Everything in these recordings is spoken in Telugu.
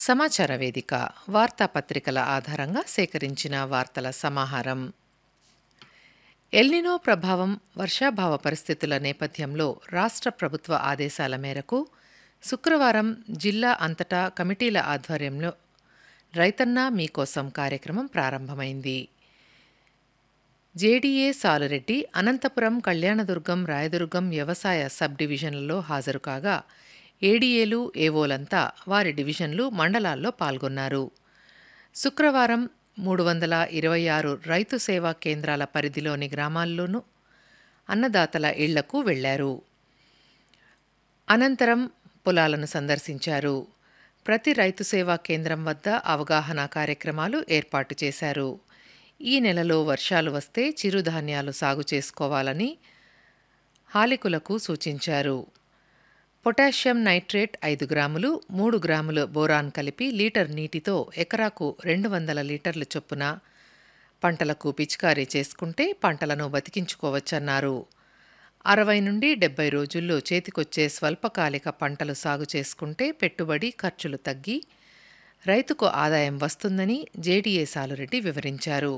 సమాచార వేదిక వార్తాపత్రికల ఆధారంగా సేకరించిన వార్తల సమాహారం ఎల్నినో ప్రభావం వర్షాభావ పరిస్థితుల నేపథ్యంలో రాష్ట్ర ప్రభుత్వ ఆదేశాల మేరకు శుక్రవారం జిల్లా అంతటా కమిటీల ఆధ్వర్యంలో రైతన్న మీకోసం కార్యక్రమం ప్రారంభమైంది జేడీఏ సాలురెడ్డి అనంతపురం కళ్యాణదుర్గం రాయదుర్గం వ్యవసాయ సబ్ డివిజన్లలో హాజరు కాగా ఏడీఏలు ఏవోలంతా వారి డివిజన్లు మండలాల్లో పాల్గొన్నారు శుక్రవారం మూడు వందల ఇరవై ఆరు రైతు సేవా కేంద్రాల పరిధిలోని గ్రామాల్లోనూ అన్నదాతల ఇళ్లకు వెళ్లారు అనంతరం పొలాలను సందర్శించారు ప్రతి రైతు సేవా కేంద్రం వద్ద అవగాహన కార్యక్రమాలు ఏర్పాటు చేశారు ఈ నెలలో వర్షాలు వస్తే చిరుధాన్యాలు సాగు చేసుకోవాలని హాలికులకు సూచించారు పొటాషియం నైట్రేట్ ఐదు గ్రాములు మూడు గ్రాములు బోరాన్ కలిపి లీటర్ నీటితో ఎకరాకు రెండు వందల లీటర్ల చొప్పున పంటలకు పిచికారీ చేసుకుంటే పంటలను బతికించుకోవచ్చన్నారు అరవై నుండి డెబ్బై రోజుల్లో చేతికొచ్చే స్వల్పకాలిక పంటలు సాగు చేసుకుంటే పెట్టుబడి ఖర్చులు తగ్గి రైతుకు ఆదాయం వస్తుందని జేడీఏ సాలురెడ్డి వివరించారు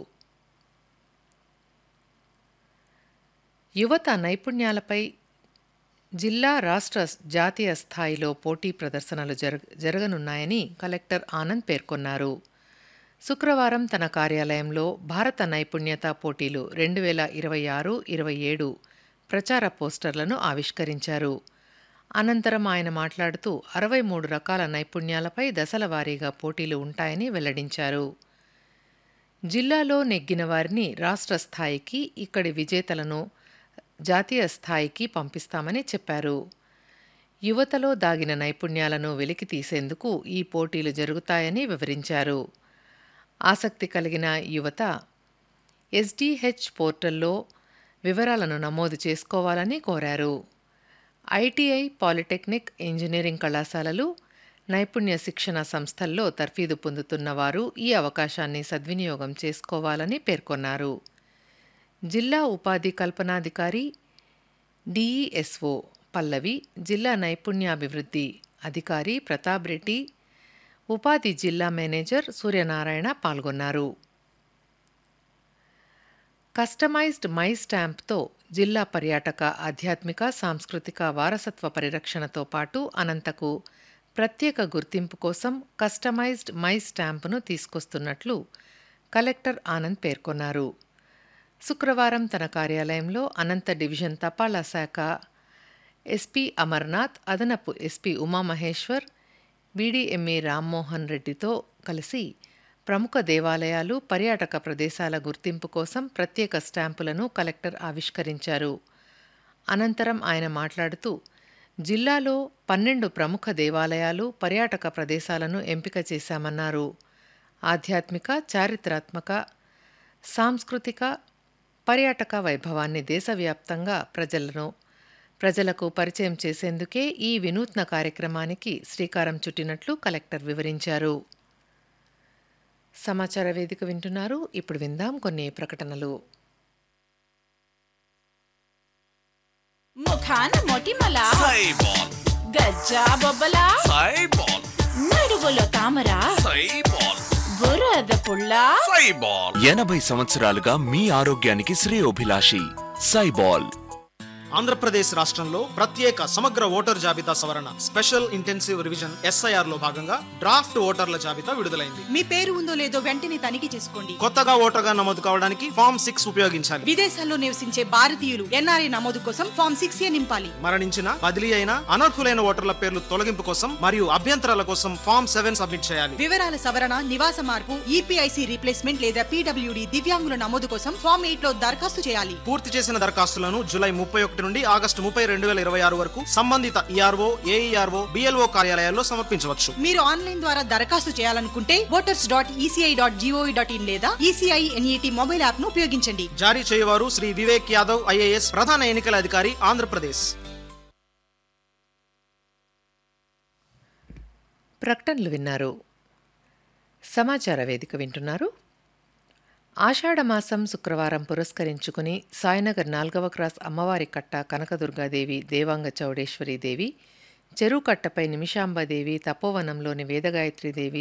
యువత నైపుణ్యాలపై జిల్లా రాష్ట్ర జాతీయ స్థాయిలో పోటీ ప్రదర్శనలు జరగ జరగనున్నాయని కలెక్టర్ ఆనంద్ పేర్కొన్నారు శుక్రవారం తన కార్యాలయంలో భారత నైపుణ్యత పోటీలు రెండు వేల ఇరవై ఆరు ఇరవై ఏడు ప్రచార పోస్టర్లను ఆవిష్కరించారు అనంతరం ఆయన మాట్లాడుతూ అరవై మూడు రకాల నైపుణ్యాలపై దశల వారీగా పోటీలు ఉంటాయని వెల్లడించారు జిల్లాలో నెగ్గిన వారిని రాష్ట్ర స్థాయికి ఇక్కడి విజేతలను జాతీయ స్థాయికి పంపిస్తామని చెప్పారు యువతలో దాగిన నైపుణ్యాలను వెలికి తీసేందుకు ఈ పోటీలు జరుగుతాయని వివరించారు ఆసక్తి కలిగిన యువత ఎస్డిహెచ్ పోర్టల్లో వివరాలను నమోదు చేసుకోవాలని కోరారు ఐటీఐ పాలిటెక్నిక్ ఇంజనీరింగ్ కళాశాలలు నైపుణ్య శిక్షణ సంస్థల్లో తర్ఫీదు పొందుతున్న వారు ఈ అవకాశాన్ని సద్వినియోగం చేసుకోవాలని పేర్కొన్నారు జిల్లా ఉపాధి కల్పనాధికారి డిఈఎస్ఓ పల్లవి జిల్లా నైపుణ్యాభివృద్ధి అధికారి ప్రతాప్ రెడ్డి ఉపాధి జిల్లా మేనేజర్ సూర్యనారాయణ పాల్గొన్నారు కస్టమైజ్డ్ మై స్టాంప్తో జిల్లా పర్యాటక ఆధ్యాత్మిక సాంస్కృతిక వారసత్వ పరిరక్షణతో పాటు అనంతకు ప్రత్యేక గుర్తింపు కోసం కస్టమైజ్డ్ మై స్టాంపును తీసుకొస్తున్నట్లు కలెక్టర్ ఆనంద్ పేర్కొన్నారు శుక్రవారం తన కార్యాలయంలో అనంత డివిజన్ తపాలా శాఖ ఎస్పీ అమర్నాథ్ అదనపు ఎస్పీ ఉమామహేశ్వర్ బీడీఎంఏ రామ్మోహన్ రెడ్డితో కలిసి ప్రముఖ దేవాలయాలు పర్యాటక ప్రదేశాల గుర్తింపు కోసం ప్రత్యేక స్టాంపులను కలెక్టర్ ఆవిష్కరించారు అనంతరం ఆయన మాట్లాడుతూ జిల్లాలో పన్నెండు ప్రముఖ దేవాలయాలు పర్యాటక ప్రదేశాలను ఎంపిక చేశామన్నారు ఆధ్యాత్మిక చారిత్రాత్మక సాంస్కృతిక పర్యాటక వైభవాన్ని దేశవ్యాప్తంగా ప్రజలను ప్రజలకు పరిచయం చేసేందుకే ఈ వినూత్న కార్యక్రమానికి శ్రీకారం చుట్టినట్లు కలెక్టర్ వివరించారు సమాచార వేదిక వింటున్నారు ఇప్పుడు విందాం కొన్ని ప్రకటనలు ముఖాన మొటిమల సైబాల్ గజ్జా బొబ్బల సైబాల్ నడువులో తామర సైబాల్ బురద పుల్ల సైబాల్ ఎనభై సంవత్సరాలుగా మీ ఆరోగ్యానికి శ్రేయోభిలాషి సైబాల్ ఆంధ్రప్రదేశ్ రాష్ట్రంలో ప్రత్యేక సమగ్ర ఓటర్ జాబితా సవరణ స్పెషల్ ఇంటెన్సివ్ రివిజన్ ఎస్ఐఆర్ లో భాగంగా డ్రాఫ్ట్ ఓటర్ల జాబితా విడుదలైంది మీ పేరు ఉందో లేదో వెంటనే తనిఖీ చేసుకోండి కొత్తగా ఓటర్గా నమోదు కావడానికి ఫామ్ సిక్స్ ఉపయోగించాలి విదేశాల్లో నివసించే భారతీయులు ఎన్ఆర్ఐ నమోదు కోసం ఫామ్ సిక్స్ ఏ నింపాలి మరణించిన బదిలీ అయిన అనర్హులైన ఓటర్ల పేర్లు తొలగింపు కోసం మరియు అభ్యంతరాల కోసం ఫామ్ సెవెన్ సబ్మిట్ చేయాలి వివరాల సవరణ నివాస మార్పు ఈపీఐసి రీప్లేస్మెంట్ లేదా పీడబ్ల్యూడి దివ్యాంగుల నమోదు కోసం ఫామ్ ఎయిట్ లో దరఖాస్తు చేయాలి పూర్తి చేసిన దరఖాస్తులను జూలై ముప్పై ఒకటి నుండి ఆగస్టు ముప్పై రెండు వేల ఇరవై ఆరు వరకు సంబంధిత ఈఆర్ఓ ఏఈఆర్ఓ బిఎల్ఓ కార్యాలయాల్లో సమర్పించవచ్చు మీరు ఆన్లైన్ ద్వారా దరఖాస్తు చేయాలనుకుంటే voters dot ECI dot GOV dot in లేదా ఈసీఐ ఎన్ఈటి మొబైల్ యాప్ ను ఉపయోగించండి జారీ చేయవారు శ్రీ వివేక్ యాదవ్ ఐఏఎస్ ప్రధాన ఎన్నికల అధికారి ఆంధ్రప్రదేశ్ ప్రకటనలు విన్నారు సమాచార వేదిక వింటున్నారు ఆషాఢమాసం శుక్రవారం పురస్కరించుకుని సాయినగర్ నాల్గవ క్రాస్ అమ్మవారి కట్ట కనకదుర్గాదేవి దేవాంగ చౌడేశ్వరి దేవి చెరువు కట్టపై నిమిషాంబదేవి తపోవనంలోని వేదగాయత్రీదేవి